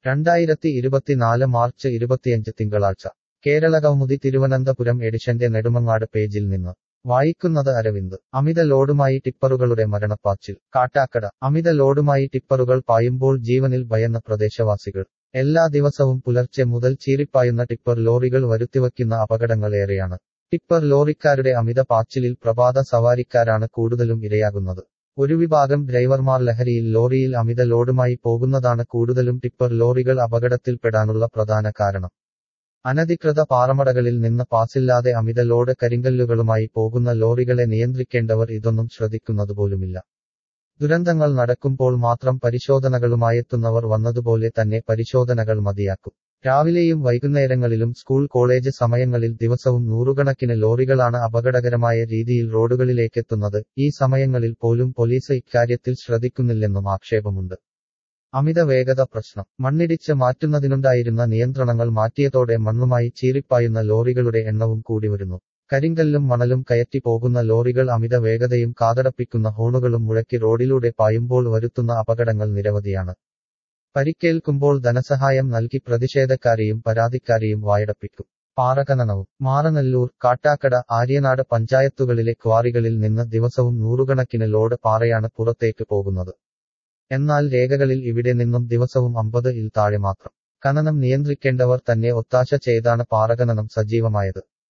രണ്ടായിരത്തി ഇരുപത്തിനാല് മാർച്ച് ഇരുപത്തിയഞ്ച് തിങ്കളാഴ്ച കേരളകൗമുദി തിരുവനന്തപുരം എഡിഷന്റെ നെടുമങ്ങാട് പേജിൽ നിന്ന് വായിക്കുന്നത് അരവിന്ദ് അമിത ലോഡുമായി ടിപ്പറുകളുടെ മരണപ്പാച്ചിൽ കാട്ടാക്കട അമിത ലോഡുമായി ടിപ്പറുകൾ പായുമ്പോൾ ജീവനിൽ ഭയന്ന പ്രദേശവാസികൾ എല്ലാ ദിവസവും പുലർച്ചെ മുതൽ ചീറിപ്പായുന്ന ടിപ്പർ ലോറികൾ വരുത്തിവയ്ക്കുന്ന അപകടങ്ങളേറെയാണ് ടിപ്പർ ലോറിക്കാരുടെ അമിത പാച്ചിലിൽ പ്രഭാത സവാരിക്കാരാണ് കൂടുതലും ഇരയാകുന്നത് ഒരു വിഭാഗം ഡ്രൈവർമാർ ലഹരിയിൽ ലോറിയിൽ അമിത ലോഡുമായി പോകുന്നതാണ് കൂടുതലും ടിപ്പർ ലോറികൾ അപകടത്തിൽപ്പെടാനുള്ള പ്രധാന കാരണം അനധികൃത പാറമടകളിൽ നിന്ന് പാസില്ലാതെ അമിത ലോഡ് കരിങ്കല്ലുകളുമായി പോകുന്ന ലോറികളെ നിയന്ത്രിക്കേണ്ടവർ ഇതൊന്നും ശ്രദ്ധിക്കുന്നതുപോലുമില്ല ദുരന്തങ്ങൾ നടക്കുമ്പോൾ മാത്രം പരിശോധനകളുമായെത്തുന്നവർ വന്നതുപോലെ തന്നെ പരിശോധനകൾ മതിയാക്കും രാവിലെയും വൈകുന്നേരങ്ങളിലും സ്കൂൾ കോളേജ് സമയങ്ങളിൽ ദിവസവും നൂറുകണക്കിന് ലോറികളാണ് അപകടകരമായ രീതിയിൽ റോഡുകളിലേക്കെത്തുന്നത് ഈ സമയങ്ങളിൽ പോലും പോലീസ് ഇക്കാര്യത്തിൽ ശ്രദ്ധിക്കുന്നില്ലെന്നും ആക്ഷേപമുണ്ട് അമിത വേഗത പ്രശ്നം മണ്ണിടിച്ച് മാറ്റുന്നതിനുണ്ടായിരുന്ന നിയന്ത്രണങ്ങൾ മാറ്റിയതോടെ മണ്ണുമായി ചീറിപ്പായുന്ന ലോറികളുടെ എണ്ണവും കൂടിവരുന്നു കരിങ്കല്ലും മണലും കയറ്റി പോകുന്ന ലോറികൾ അമിത വേഗതയും കാതടപ്പിക്കുന്ന ഹോണുകളും മുഴക്കി റോഡിലൂടെ പായുമ്പോൾ വരുത്തുന്ന അപകടങ്ങൾ നിരവധിയാണ് പരിക്കേൽക്കുമ്പോൾ ധനസഹായം നൽകി പ്രതിഷേധക്കാരെയും പരാതിക്കാരെയും വായടപ്പിക്കും പാറഖനനവും മാറനല്ലൂർ കാട്ടാക്കട ആര്യനാട് പഞ്ചായത്തുകളിലെ ക്വാറികളിൽ നിന്ന് ദിവസവും നൂറുകണക്കിന് ലോഡ് പാറയാണ് പുറത്തേക്ക് പോകുന്നത് എന്നാൽ രേഖകളിൽ ഇവിടെ നിന്നും ദിവസവും അമ്പത് ഇൽ താഴെ മാത്രം ഖനനം നിയന്ത്രിക്കേണ്ടവർ തന്നെ ഒത്താശ ചെയ്താണ് പാറഖനനം സജീവമായത്